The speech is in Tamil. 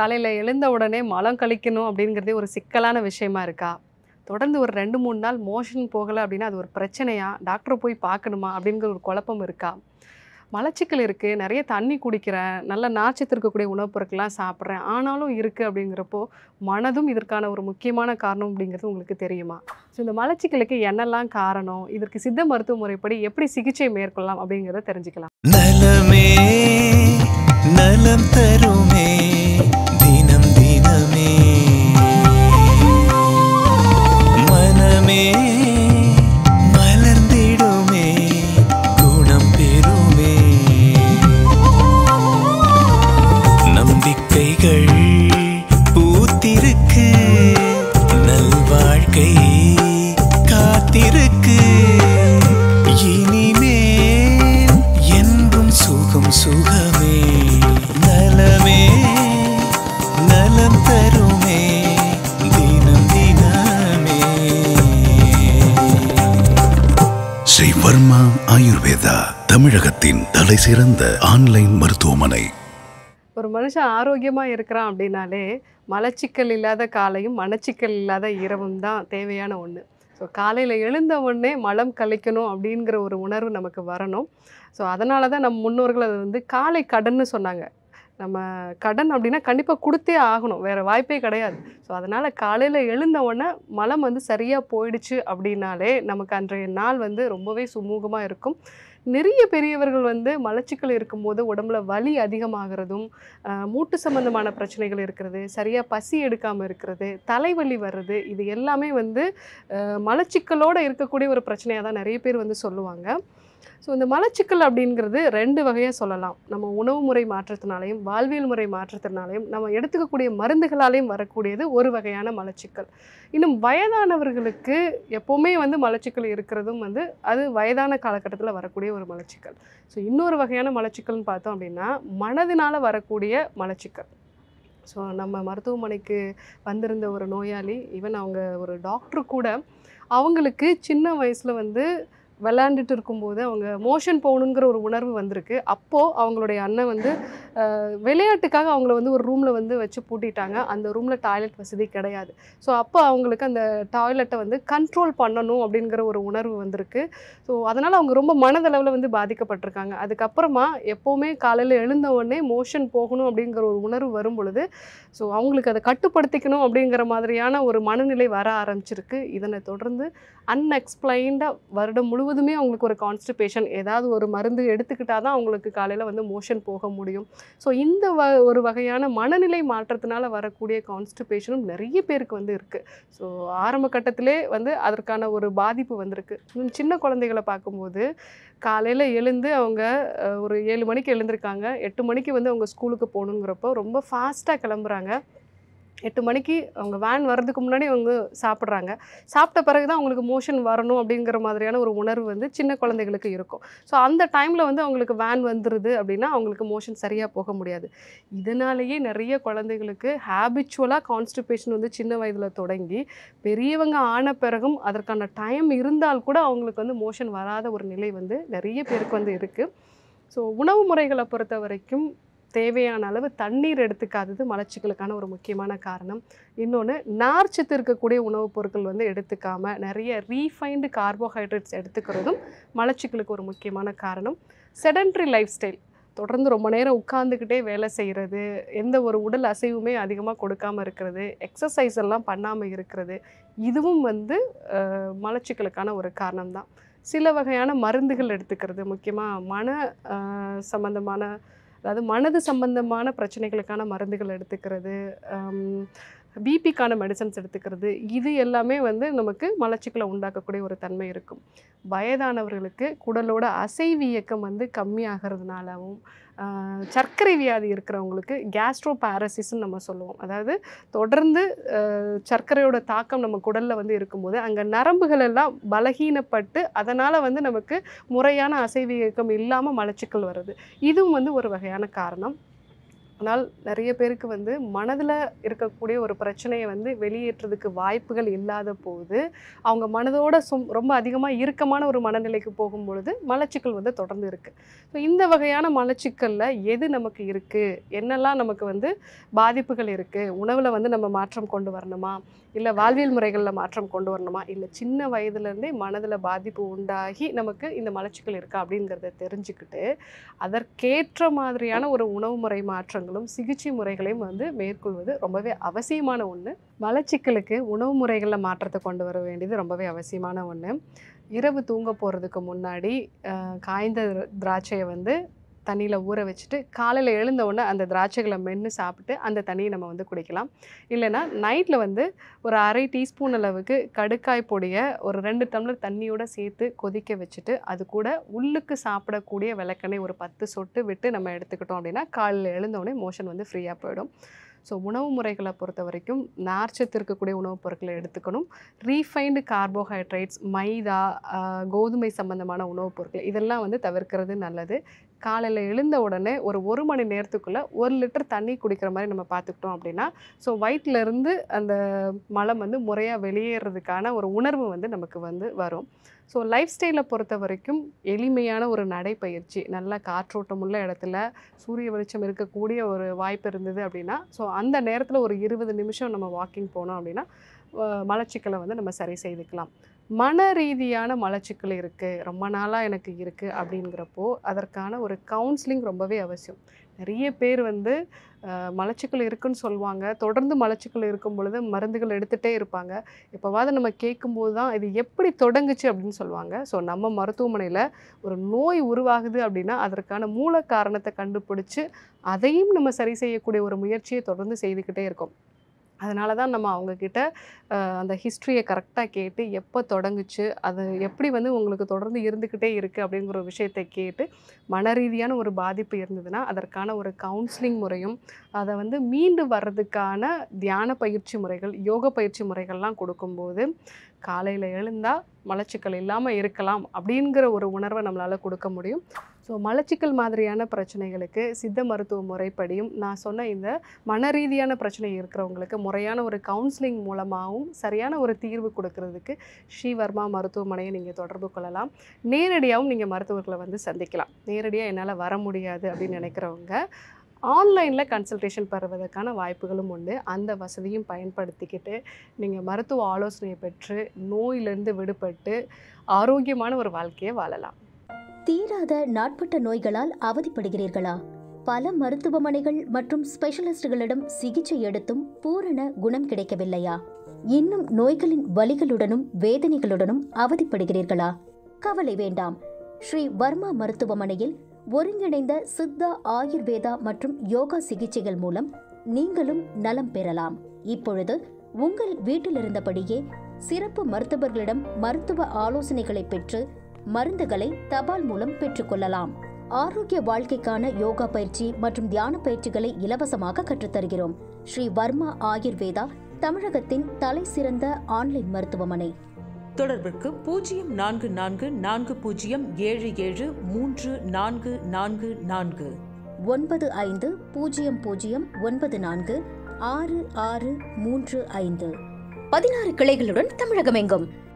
காலையில் எழுந்த உடனே மலம் கழிக்கணும் அப்படிங்கிறதே ஒரு சிக்கலான விஷயமா இருக்கா தொடர்ந்து ஒரு ரெண்டு மூணு நாள் மோஷன் போகலை அப்படின்னா அது ஒரு பிரச்சனையா டாக்டரை போய் பார்க்கணுமா அப்படிங்கிற ஒரு குழப்பம் இருக்கா மலச்சிக்கல் இருக்குது நிறைய தண்ணி குடிக்கிறேன் நல்ல நாச்சத்து இருக்கக்கூடிய உணவுப் பொருட்கள்லாம் சாப்பிட்றேன் ஆனாலும் இருக்குது அப்படிங்கிறப்போ மனதும் இதற்கான ஒரு முக்கியமான காரணம் அப்படிங்கிறது உங்களுக்கு தெரியுமா ஸோ இந்த மலச்சிக்கலுக்கு என்னெல்லாம் காரணம் இதற்கு சித்த மருத்துவ முறைப்படி எப்படி சிகிச்சை மேற்கொள்ளலாம் அப்படிங்கிறத தெரிஞ்சுக்கலாம் நலமே நலம் தருமே தினம் தினமே மனமே மலர்ந்திடுமே குணம் பெறுமே நம்பிக்கைகள் பூத்திருக்கு நல்வாழ்க்கை காத்திருக்கு இனிமேல் என்றும் சுகம் சுகமே நலமே நலம் தருமே தினம் தினமே ஸ்ரீ வர்மா ஆயுர்வேதா தமிழகத்தின் தலைசிறந்த ஆன்லைன் மருத்துவமனை ஒரு மனுஷன் ஆரோக்கியமாக இருக்கிறான் அப்படின்னாலே மலச்சிக்கல் இல்லாத காலையும் மனச்சிக்கல் இல்லாத இரவும் தான் தேவையான ஒன்று ஸோ காலையில் எழுந்த உடனே மலம் கழிக்கணும் அப்படிங்கிற ஒரு உணர்வு நமக்கு வரணும் ஸோ அதனால தான் நம்ம முன்னோர்கள் அது வந்து காலை கடன்னு சொன்னாங்க நம்ம கடன் அப்படின்னா கண்டிப்பாக கொடுத்தே ஆகணும் வேறு வாய்ப்பே கிடையாது ஸோ அதனால் காலையில் எழுந்த உடனே மலம் வந்து சரியாக போயிடுச்சு அப்படின்னாலே நமக்கு அன்றைய நாள் வந்து ரொம்பவே சுமூகமாக இருக்கும் நிறைய பெரியவர்கள் வந்து மலச்சிக்கல் இருக்கும்போது உடம்புல வலி அதிகமாகிறதும் ஆஹ் மூட்டு சம்பந்தமான பிரச்சனைகள் இருக்கிறது சரியாக பசி எடுக்காமல் இருக்கிறது தலைவலி வர்றது இது எல்லாமே வந்து ஆஹ் மலச்சிக்கலோடு இருக்கக்கூடிய ஒரு பிரச்சனையாக தான் நிறைய பேர் வந்து சொல்லுவாங்க ஸோ இந்த மலச்சிக்கல் அப்படிங்கிறது ரெண்டு வகையாக சொல்லலாம் நம்ம உணவு முறை மாற்றத்தினாலையும் வாழ்வியல் முறை மாற்றத்தினாலையும் நம்ம எடுத்துக்கக்கூடிய மருந்துகளாலையும் வரக்கூடியது ஒரு வகையான மலச்சிக்கல் இன்னும் வயதானவர்களுக்கு எப்போவுமே வந்து மலச்சிக்கல் இருக்கிறதும் வந்து அது வயதான காலகட்டத்தில் வரக்கூடிய ஒரு மலச்சிக்கல் ஸோ இன்னொரு வகையான மலச்சிக்கல்னு பார்த்தோம் அப்படின்னா மனதினால் வரக்கூடிய மலச்சிக்கல் ஸோ நம்ம மருத்துவமனைக்கு வந்திருந்த ஒரு நோயாளி ஈவன் அவங்க ஒரு டாக்டர் கூட அவங்களுக்கு சின்ன வயசில் வந்து விளையாண்டுட்டு இருக்கும்போது அவங்க மோஷன் போகணுங்கிற ஒரு உணர்வு வந்திருக்கு அப்போது அவங்களுடைய அண்ணன் வந்து அஹ், விளையாட்டுக்காக அவங்கள வந்து ஒரு ரூமில் வந்து வச்சு பூட்டிட்டாங்க அந்த ரூமில் டாய்லெட் வசதி கிடையாது ஸோ அப்போ அவங்களுக்கு அந்த டாய்லெட்டை வந்து கண்ட்ரோல் பண்ணணும் அப்படிங்கிற ஒரு உணர்வு வந்திருக்கு ஸோ அதனால் அவங்க ரொம்ப மனதளவில் வந்து பாதிக்கப்பட்டிருக்காங்க அதுக்கப்புறமா எப்போவுமே காலையில் எழுந்த உடனே மோஷன் போகணும் அப்படிங்கிற ஒரு உணர்வு வரும் பொழுது ஸோ அவங்களுக்கு அதை கட்டுப்படுத்திக்கணும் அப்படிங்கிற மாதிரியான ஒரு மனநிலை வர ஆரம்பிச்சிருக்கு இதனை தொடர்ந்து அன்எக்ஸ்பிளைன்டாக வருடம் முழுவதுமே அவங்களுக்கு ஒரு கான்ஸ்டிபேஷன் ஏதாவது ஒரு மருந்து எடுத்துக்கிட்டால் தான் அவங்களுக்கு காலையில் வந்து மோஷன் போக முடியும் ஸோ இந்த வ ஒரு வகையான மனநிலை மாற்றத்தினால வரக்கூடிய கான்ஸ்டிபேஷனும் நிறைய பேருக்கு வந்து இருக்குது ஸோ ஆரம்ப கட்டத்திலே வந்து அதற்கான ஒரு பாதிப்பு வந்திருக்கு இன்னும் சின்ன குழந்தைகளை பார்க்கும்போது காலையில் எழுந்து அவங்க அஹ், ஒரு ஏழு மணிக்கு எழுந்திருக்காங்க எட்டு மணிக்கு வந்து அவங்க ஸ்கூலுக்கு போகணுங்கிறப்போ ரொம்ப ஃபாஸ்ட்டாக கிளம்புறாங்க எட்டு மணிக்கு அவங்க வேன் வர்றதுக்கு முன்னாடி அவங்க சாப்பிட்றாங்க சாப்பிட்ட பிறகு தான் அவங்களுக்கு மோஷன் வரணும் அப்படிங்கிற மாதிரியான ஒரு உணர்வு வந்து சின்ன குழந்தைகளுக்கு இருக்கும் ஸோ அந்த டைமில் வந்து அவங்களுக்கு வேன் வந்துடுது அப்படின்னா அவங்களுக்கு மோஷன் சரியாக போக முடியாது இதனாலேயே நிறைய குழந்தைகளுக்கு ஹேபிச்சுவலாக கான்ஸ்டிபேஷன் வந்து சின்ன வயதில் தொடங்கி பெரியவங்க ஆன பிறகும் அதற்கான டைம் இருந்தால் கூட அவங்களுக்கு வந்து மோஷன் வராத ஒரு நிலை வந்து நிறைய பேருக்கு வந்து இருக்குது ஸோ உணவு முறைகளை பொறுத்த வரைக்கும் தேவையான அளவு தண்ணீர் எடுத்துக்காதது மலச்சிக்கலுக்கான ஒரு முக்கியமான காரணம் இன்னொன்று நார்ச்சத்து இருக்கக்கூடிய உணவுப் பொருட்கள் வந்து எடுத்துக்காம நிறைய ரீஃபைண்டு கார்போஹைட்ரேட்ஸ் எடுத்துக்கிறதும் மலச்சிக்கலுக்கு ஒரு முக்கியமான காரணம் செடன்ட்ரி லைஃப் ஸ்டைல் தொடர்ந்து ரொம்ப நேரம் உட்காந்துக்கிட்டே வேலை செய்கிறது எந்த ஒரு உடல் அசைவுமே அதிகமாக கொடுக்காம இருக்கிறது எக்ஸசைஸ் எல்லாம் பண்ணாமல் இருக்கிறது இதுவும் வந்து அஹ், மலச்சிக்கலுக்கான ஒரு காரணம் தான் சில வகையான மருந்துகள் எடுத்துக்கிறது முக்கியமாக மன அஹ், சம்பந்தமான அதாவது மனது சம்பந்தமான பிரச்சனைகளுக்கான மருந்துகள் எடுத்துக்கிறது பிபிக்கான மெடிசன்ஸ் எடுத்துக்கிறது இது எல்லாமே வந்து நமக்கு மலச்சிக்கலை உண்டாக்கக்கூடிய ஒரு தன்மை இருக்கும் வயதானவர்களுக்கு குடலோட அசைவு இயக்கம் வந்து கம்மியாகிறதுனாலவும் ஆஹ், சர்க்கரை வியாதி இருக்கிறவங்களுக்கு கேஸ்ட்ரோ பாரசிஸ்ன்னு நம்ம சொல்லுவோம் அதாவது தொடர்ந்து ஆஹ், சர்க்கரையோட தாக்கம் நம்ம குடலில் வந்து இருக்கும்போது அங்கே நரம்புகள் எல்லாம் பலகீனப்பட்டு அதனால் வந்து நமக்கு முறையான அசைவு இயக்கம் இல்லாமல் மலச்சிக்கல் வருது இதுவும் வந்து ஒரு வகையான காரணம் ஆனால் நிறைய பேருக்கு வந்து மனதில் இருக்கக்கூடிய ஒரு பிரச்சனையை வந்து வெளியேற்றுறதுக்கு வாய்ப்புகள் இல்லாத போது அவங்க மனதோட சும் ரொம்ப அதிகமாக இறுக்கமான ஒரு மனநிலைக்கு போகும் பொழுது மலச்சிக்கல் வந்து தொடர்ந்து இருக்குது ஸோ இந்த வகையான மலச்சிக்கலில் எது நமக்கு இருக்குது என்னெல்லாம் நமக்கு வந்து பாதிப்புகள் இருக்குது உணவில் வந்து நம்ம மாற்றம் கொண்டு வரணுமா இல்லை வாழ்வியல் முறைகளில் மாற்றம் கொண்டு வரணுமா இல்லை சின்ன வயதுலேருந்தே மனதில் பாதிப்பு உண்டாகி நமக்கு இந்த மலச்சிக்கல் இருக்கா அப்படிங்கிறத தெரிஞ்சுக்கிட்டு அதற்கேற்ற மாதிரியான ஒரு உணவு முறை மாற்றங்களும் சிகிச்சை முறைகளையும் வந்து மேற்கொள்வது ரொம்பவே அவசியமான ஒன்று மலச்சிக்கலுக்கு உணவு முறைகளில் மாற்றத்தை கொண்டு வர வேண்டியது ரொம்பவே அவசியமான ஒன்று இரவு தூங்க போகிறதுக்கு முன்னாடி அஹ், காய்ந்த திராட்சையை வந்து தண்ணியில் ஊற வச்சுட்டு காலையில் எழுந்த உடனே அந்த திராட்சைகளை மென்று சாப்பிட்டு அந்த தண்ணியை நம்ம வந்து குடிக்கலாம் இல்லைன்னா நைட்டில் வந்து ஒரு அரை டீஸ்பூன் அளவுக்கு கடுக்காய் பொடியை ஒரு ரெண்டு டம்ளர் தண்ணியோட சேர்த்து கொதிக்க வச்சுட்டு அது கூட உள்ளுக்கு சாப்பிடக்கூடிய விளக்கெண்ணெய் ஒரு பத்து சொட்டு விட்டு நம்ம எடுத்துக்கிட்டோம் அப்படின்னா காலையில் எழுந்த உடனே மோஷன் வந்து ஃப்ரீயாக போயிடும் ஸோ உணவு முறைகளை பொறுத்த வரைக்கும் நார்ச்சத்து இருக்கக்கூடிய உணவுப் பொருட்களை எடுத்துக்கணும் ரீஃபைண்டு கார்போஹைட்ரேட்ஸ் மைதா ஆஹ், கோதுமை சம்பந்தமான உணவுப் பொருட்கள் இதெல்லாம் வந்து தவிர்க்கிறது நல்லது காலையில் எழுந்த உடனே ஒரு ஒரு மணி நேரத்துக்குள்ளே ஒரு லிட்டர் தண்ணி குடிக்கிற மாதிரி நம்ம பார்த்துக்கிட்டோம் அப்படின்னா ஸோ வயிற்றுலேருந்து அந்த மலம் வந்து முறையாக வெளியேறதுக்கான ஒரு உணர்வு வந்து நமக்கு வந்து வரும் ஸோ லைஃப் ஸ்டைலை பொறுத்த வரைக்கும் எளிமையான ஒரு நடைப்பயிற்சி நல்ல காற்றோட்டம் உள்ள இடத்துல சூரிய வெளிச்சம் இருக்கக்கூடிய ஒரு வாய்ப்பு இருந்தது அப்படின்னா ஸோ அந்த நேரத்தில் ஒரு இருபது நிமிஷம் நம்ம வாக்கிங் போனோம் அப்படின்னா அஹ், மலச்சிக்கலை வந்து நம்ம சரி செய்துக்கலாம் மன ரீதியான மலச்சிக்கல் இருக்குது ரொம்ப நாளாக எனக்கு இருக்குது அப்படிங்கிறப்போ அதற்கான ஒரு கவுன்சிலிங் ரொம்பவே அவசியம் நிறைய பேர் வந்து அஹ், மலச்சிக்கல் இருக்குன்னு சொல்லுவாங்க தொடர்ந்து மலச்சிக்கல் இருக்கும் பொழுது மருந்துகள் எடுத்துகிட்டே இருப்பாங்க எப்போவாவது நம்ம கேட்கும்போது தான் இது எப்படி தொடங்குச்சு அப்படின்னு சொல்லுவாங்க ஸோ நம்ம மருத்துவமனையில் ஒரு நோய் உருவாகுது அப்படின்னா அதற்கான மூல காரணத்தை கண்டுபிடிச்சு அதையும் நம்ம சரி செய்யக்கூடிய ஒரு முயற்சியை தொடர்ந்து செய்துக்கிட்டே இருக்கோம் அதனால தான் நம்ம அவங்கக்கிட்ட அந்த ஹிஸ்ட்ரியை கரெக்டாக கேட்டு எப்போ தொடங்குச்சு அது எப்படி வந்து உங்களுக்கு தொடர்ந்து இருந்துக்கிட்டே இருக்குது அப்படிங்கிற ஒரு விஷயத்தை கேட்டு மன ரீதியான ஒரு பாதிப்பு இருந்ததுன்னா அதற்கான ஒரு கவுன்சிலிங் முறையும் அதை வந்து மீண்டு வர்றதுக்கான தியான பயிற்சி முறைகள் யோக பயிற்சி முறைகள்லாம் கொடுக்கும்போது காலையில் எழுந்தால் மலச்சிக்கல் இல்லாமல் இருக்கலாம் அப்படிங்கிற ஒரு உணர்வை நம்மளால் கொடுக்க முடியும் ஸோ மலச்சிக்கல் மாதிரியான பிரச்சனைகளுக்கு சித்த மருத்துவ முறைப்படியும் நான் சொன்ன இந்த மன ரீதியான பிரச்சனை இருக்கிறவங்களுக்கு முறையான ஒரு கவுன்சிலிங் மூலமாகவும் சரியான ஒரு தீர்வு கொடுக்கறதுக்கு ஸ்ரீவர்மா மருத்துவமனையை நீங்கள் தொடர்பு கொள்ளலாம் நேரடியாகவும் நீங்கள் மருத்துவர்களை வந்து சந்திக்கலாம் நேரடியாக என்னால் வர முடியாது அப்படின்னு நினைக்கிறவங்க ஆன்லைனில் கன்சல்டேஷன் பெறுவதற்கான வாய்ப்புகளும் உண்டு அந்த வசதியும் பயன்படுத்திக்கிட்டு நீங்கள் மருத்துவ ஆலோசனையை பெற்று நோயிலிருந்து விடுபட்டு ஆரோக்கியமான ஒரு வாழ்க்கையை வாழலாம் தீராத நாட்பட்ட நோய்களால் அவதிப்படுகிறீர்களா பல மருத்துவமனைகள் மற்றும் ஸ்பெஷலிஸ்டுகளிடம் சிகிச்சை எடுத்தும் பூரண குணம் கிடைக்கவில்லையா இன்னும் நோய்களின் வலிகளுடனும் வேதனைகளுடனும் அவதிப்படுகிறீர்களா கவலை வேண்டாம் ஸ்ரீ வர்மா மருத்துவமனையில் ஒருங்கிணைந்த சித்தா ஆயுர்வேதா மற்றும் யோகா சிகிச்சைகள் மூலம் நீங்களும் நலம் பெறலாம் இப்பொழுது உங்கள் வீட்டிலிருந்தபடியே சிறப்பு மருத்துவர்களிடம் மருத்துவ ஆலோசனைகளை பெற்று மருந்துகளை தபால் மூலம் பெற்றுக்கொள்ளலாம் ஆரோக்கிய வாழ்க்கைக்கான யோகா பயிற்சி மற்றும் தியான பயிற்சிகளை இலவசமாக கற்றுத்தருகிறோம் ஸ்ரீ வர்மா ஆயுர்வேதா தமிழகத்தின் தலை சிறந்த ஆன்லைன் மருத்துவமனை தொடர்பிற்கு பூஜ்ஜியம் நான்கு நான்கு நான்கு பூஜ்ஜியம் ஏழு ஏழு மூன்று நான்கு நான்கு நான்கு ஒன்பது ஐந்து பூஜ்ஜியம் பூஜ்ஜியம் ஒன்பது நான்கு ஆறு ஆறு மூன்று ஐந்து பதினாறு கிளைகளுடன் தமிழகமெங்கும்